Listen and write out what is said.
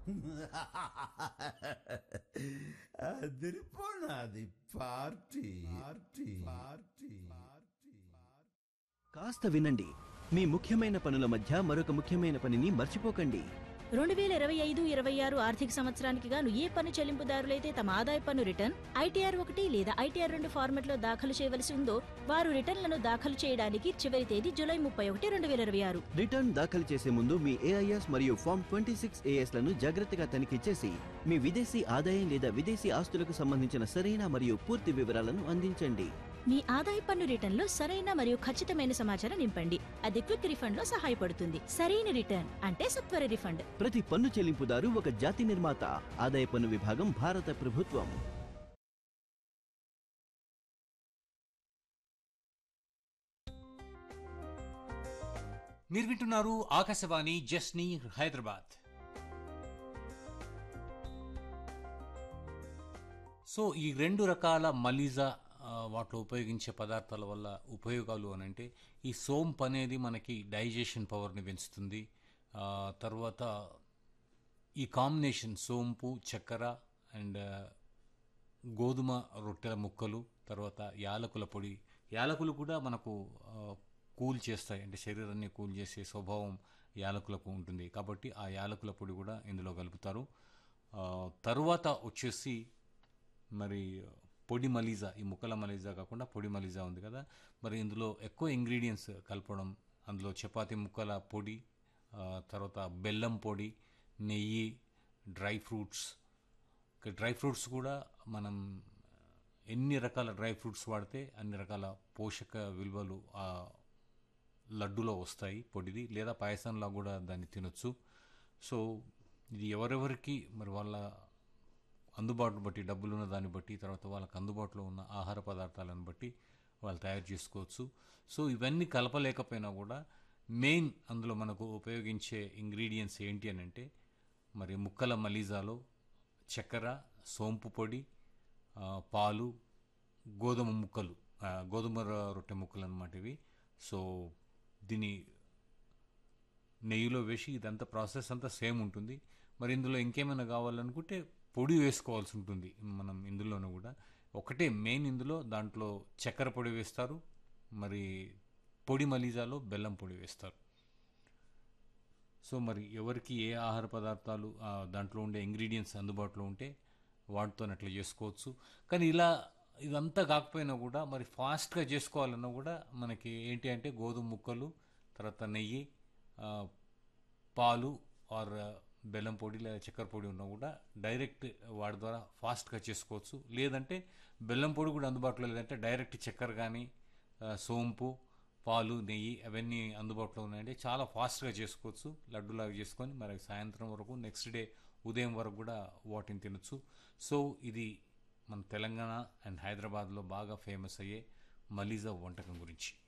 అదిరిపోనాది party party party కాస్త వినండి మీ ముఖ్యమైన పనుల మధ్య మరొక ముఖ్యమైన పనిని మర్చిపోకండి రెండు వేల ఇరవై ఐదు ఇరవై ఆరు ఆర్థిక సంవత్సరానికి గాను ఏ పన్ను చెల్లింపుదారులైతే తమ ఆదాయ పన్ను రిటర్న్ ఐటీఆర్ ఒకటి లేదా ఐటీఆర్ రెండు ఫార్మెట్లో దాఖలు చేయవలసి ఉందో వారు రిటర్న్లను దాఖలు చేయడానికి చివరి తేదీ జూలై ముప్పై ఒకటి రెండు వేల ఇరవై ఆరు రిటర్న్ దాఖలు చేసే ముందు మీ ఏఐఎస్ మరియు ఫామ్ ట్వంటీ సిక్స్ లను జాగ్రత్తగా తనిఖీ చేసి మీ విదేశీ ఆదాయం లేదా విదేశీ ఆస్తులకు సంబంధించిన సరైన మరియు పూర్తి వివరాలను అందించండి మీ ఆదాయ పన్ను రిటర్న్లో సరైన మరియు ఖచ్చితమైన సమాచారం నింపండి అది క్విక్ రిఫండ్ లో సహాయపడుతుంది సరైన రిటర్న్ అంటే సత్వర రిఫండ్ ప్రతి పన్ను చెల్లింపుదారు ఒక జాతి నిర్మాత ఆదాయ పన్ను విభాగం భారత ప్రభుత్వం మీరు వింటున్నారు ఆకాశవాణి జస్నీ హైదరాబాద్ సో ఈ రెండు రకాల మలీజా ఆ, వాటిలో ఉపయోగించే పదార్థాల వల్ల ఉపయోగాలు అని అంటే ఈ సోంపు అనేది మనకి డైజెషన్ పవర్ని పెంచుతుంది ఆ, తర్వాత ఈ కాంబినేషన్ సోంపు చక్కెర అండ్ గోధుమ రొట్టెల ముక్కలు తర్వాత యాలకుల పొడి యాలకులు కూడా మనకు ఆ, కూల్ చేస్తాయి అంటే శరీరాన్ని కూల్ చేసే స్వభావం యాలకులకు ఉంటుంది కాబట్టి ఆ యాలకుల పొడి కూడా ఇందులో కలుపుతారు ఆ, తరువాత వచ్చేసి మరి పొడి మలీజా ఈ ముక్కల మలీజా కాకుండా పొడి మలీజా ఉంది కదా మరి ఇందులో ఎక్కువ ఇంగ్రీడియంట్స్ కలపడం అందులో చపాతీ ముక్కల పొడి ఆ, తర్వాత బెల్లం పొడి నెయ్యి డ్రై ఫ్రూట్స్ ఇక డ్రై ఫ్రూట్స్ కూడా మనం ఎన్ని రకాల డ్రై ఫ్రూట్స్ వాడితే అన్ని రకాల పోషక విలువలు ఆ లడ్డులో వస్తాయి పొడిది లేదా పాయసంలో కూడా దాన్ని తినొచ్చు సో ఇది ఎవరెవరికి మరి వాళ్ళ అందుబాటును బట్టి డబ్బులు ఉన్న దాన్ని బట్టి తర్వాత వాళ్ళకి అందుబాటులో ఉన్న ఆహార పదార్థాలను బట్టి వాళ్ళు తయారు చేసుకోవచ్చు సో ఇవన్నీ కలపలేకపోయినా కూడా మెయిన్ అందులో మనకు ఉపయోగించే ఇంగ్రీడియంట్స్ ఏంటి అని అంటే మరి ముక్కల మలీజాలో చక్కెర సోంపు పొడి ఆ, పాలు గోధుమ ముక్కలు ఆ, గోధుమ రొ- రొట్టె ముక్కలు అన్నమాట ఇవి సో దీని నెయ్యిలో వేసి ఇదంతా ప్రాసెస్ అంతా సేమ్ ఉంటుంది మరి ఇందులో ఇంకేమైనా కావాలనుకుంటే పొడి వేసుకోవాల్సి ఉంటుంది మనం ఇందులోనూ కూడా ఒకటే మెయిన్ ఇందులో దాంట్లో చక్కెర పొడి వేస్తారు మరి పొడి మలీజాలో బెల్లం పొడి వేస్తారు సో మరి ఎవరికి ఏ ఆహార పదార్థాలు ఆ, దాంట్లో ఉండే ఇంగ్రీడియంట్స్ అందుబాటులో ఉంటే వాటితో అట్లా చేసుకోవచ్చు కానీ ఇలా ఇదంతా కాకపోయినా కూడా మరి ఫాస్ట్గా చేసుకోవాలన్నా కూడా మనకి ఏంటి అంటే గోధుమ ముక్కలు తర్వాత నెయ్యి ఆ, పాలు ఆర్ బెల్లం పొడి లేదా చక్కెర పొడి ఉన్నా కూడా డైరెక్ట్ వాటి ద్వారా ఫాస్ట్గా చేసుకోవచ్చు లేదంటే బెల్లం పొడి కూడా అందుబాటులో లేదంటే డైరెక్ట్ చక్కెర కానీ ఆ, సోంపు పాలు నెయ్యి అవన్నీ అందుబాటులో ఉన్నాయంటే చాలా ఫాస్ట్గా చేసుకోవచ్చు లడ్డులాగా చేసుకొని మరి సాయంత్రం వరకు నెక్స్ట్ డే ఉదయం వరకు కూడా వాటిని తినొచ్చు సో ఇది మన తెలంగాణ అండ్ హైదరాబాద్లో బాగా ఫేమస్ అయ్యే మలీజా వంటకం గురించి